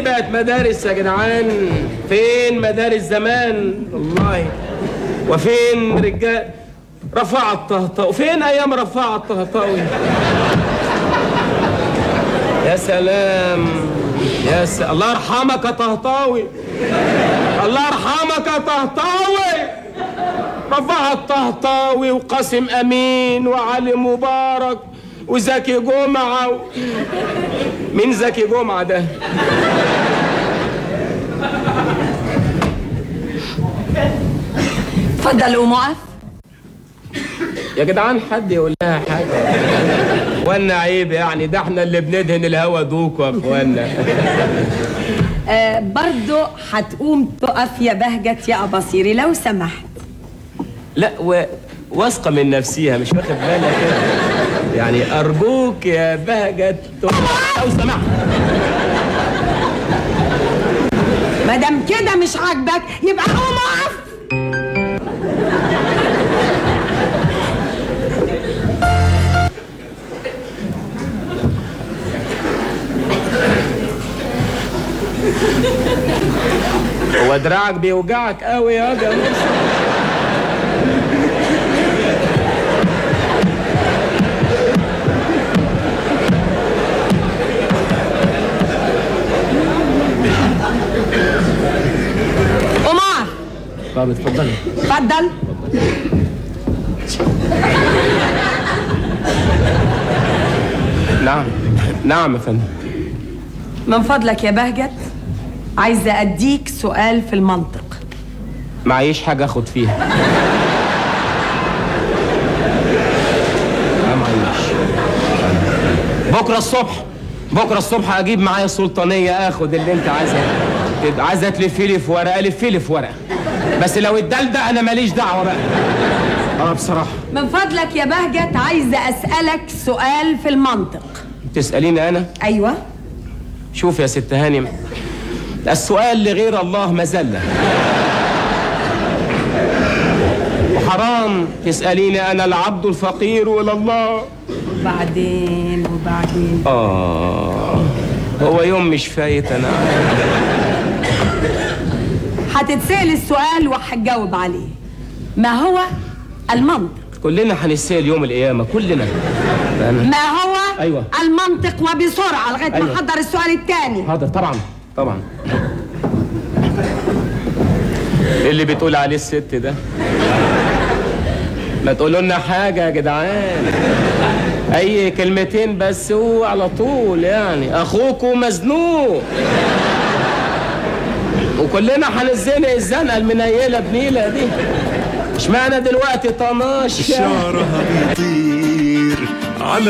بقت مدارس يا جدعان فين مدارس زمان والله وفين رجال رفع الطهطاوي فين ايام رفع الطهطاوي يا سلام يا س... الله يرحمك يا طهطاوي الله يرحمك يا طهطاوي رفع الطهطاوي وقاسم امين وعلي مبارك وزكي جمعه و... مين زكي جمعه ده اتفضل قوم اقف يا جدعان حد يقول لها حاجه وانا عيب يعني ده احنا اللي بندهن الهوا دوكوا يا اخوانا آه برضو هتقوم تقف يا بهجت يا أباصيري لو سمحت لا و... واثقه من نفسيها مش واخد بالها كده يعني ارجوك يا بهجت لو سمحت ما دام كده مش عاجبك يبقى قوم اقف هو دراعك بيوجعك قوي يا جماعه قوم اقف طب اتفضلي اتفضل نعم نعم يا فندم من فضلك يا بهجت عايزة أديك سؤال في المنطق معيش حاجه اخد فيها لا معيش بكره الصبح بكره الصبح اجيب معايا السلطانيه اخد اللي انت عايزها تبقى عايزه تلفي لي في ورقه لفي لي في ورقه بس لو الدال ده انا ماليش دعوه بقى انا بصراحه من فضلك يا بهجت عايزة أسألك سؤال في المنطق تساليني انا أيوة شوف يا ست هانم السؤال لغير الله مذلة وحرام تسأليني أنا العبد الفقير إلى الله وبعدين وبعدين آه هو يوم مش فايت أنا هتتسأل السؤال وهتجاوب عليه ما هو المنطق كلنا هنسال يوم القيامة كلنا أنا ما هو أيوة. المنطق وبسرعة لغاية أيوة. ما أحضر السؤال الثاني حاضر طبعا طبعا إيه اللي بتقول عليه الست ده ما تقولوا لنا حاجة يا جدعان أي كلمتين بس هو على طول يعني أخوكوا مزنوق وكلنا هنزنق الزنقة المنيلة بنيلة دي اشمعنى دلوقتي طناش شعرها بيطير على